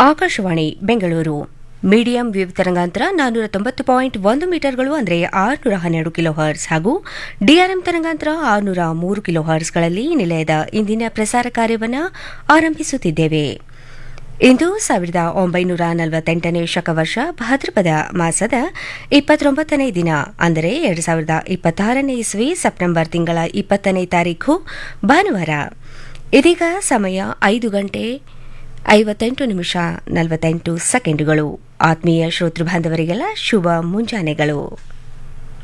Akashvani Bengaluru medium wave ತರಂಗಾಂತರ ನಾನ್ನೂರ ತೊಂಬತ್ತು ಪಾಯಿಂಟ್ ಒಂದು ಮೀಟರ್ಗಳು ಅಂದರೆ ಆರುನೂರ ಹನ್ನೆರಡು ಕಿಲೋ ಹರ್ಸ್ ಹಾಗೂ ಡಿಆರ್ಎಂ ತರಂಗಾಂತರ ಆರುನೂರ ಮೂರು ಕಿಲೋ ಹರ್ಸ್ಗಳಲ್ಲಿ ನಿಲಯದ ಇಂದಿನ ಪ್ರಸಾರ ಕಾರ್ಯವನ್ನು ಆರಂಭಿಸುತ್ತಿದ್ದೇವೆ ಇಂದು ಸಾವಿರದ ಒಂಬೈನೂರ ನಲವತ್ತೆಂಟನೇ ಶಕವರ್ಷ ಭಾದ್ರಪದ ಮಾಸದ ಇಪ್ಪತ್ತೊಂಬತ್ತನೇ ದಿನ ಅಂದರೆ ಎರಡು ಸಾವಿರದ ಇಪ್ಪತ್ತಾರನೇ ಇಸ್ವಿ ಸೆಪ್ಟೆಂಬರ್ ತಿಂಗಳ ಇಪ್ಪತ್ತನೇ ತಾರೀಖು ಭಾನುವಾರ ಇದೀಗ ಸಮಯ ಐದು ಗಂಟೆ ಐವತ್ತೆಂಟು ನಿಮಿಷ ನಲವತ್ತೆಂಟು ಸೆಕೆಂಡುಗಳು ಆತ್ಮೀಯ ಶ್ರೋತೃ ಬಾಂಧವರಿಗೆಲ್ಲ ಶುಭ ಮುಂಜಾನೆಗಳು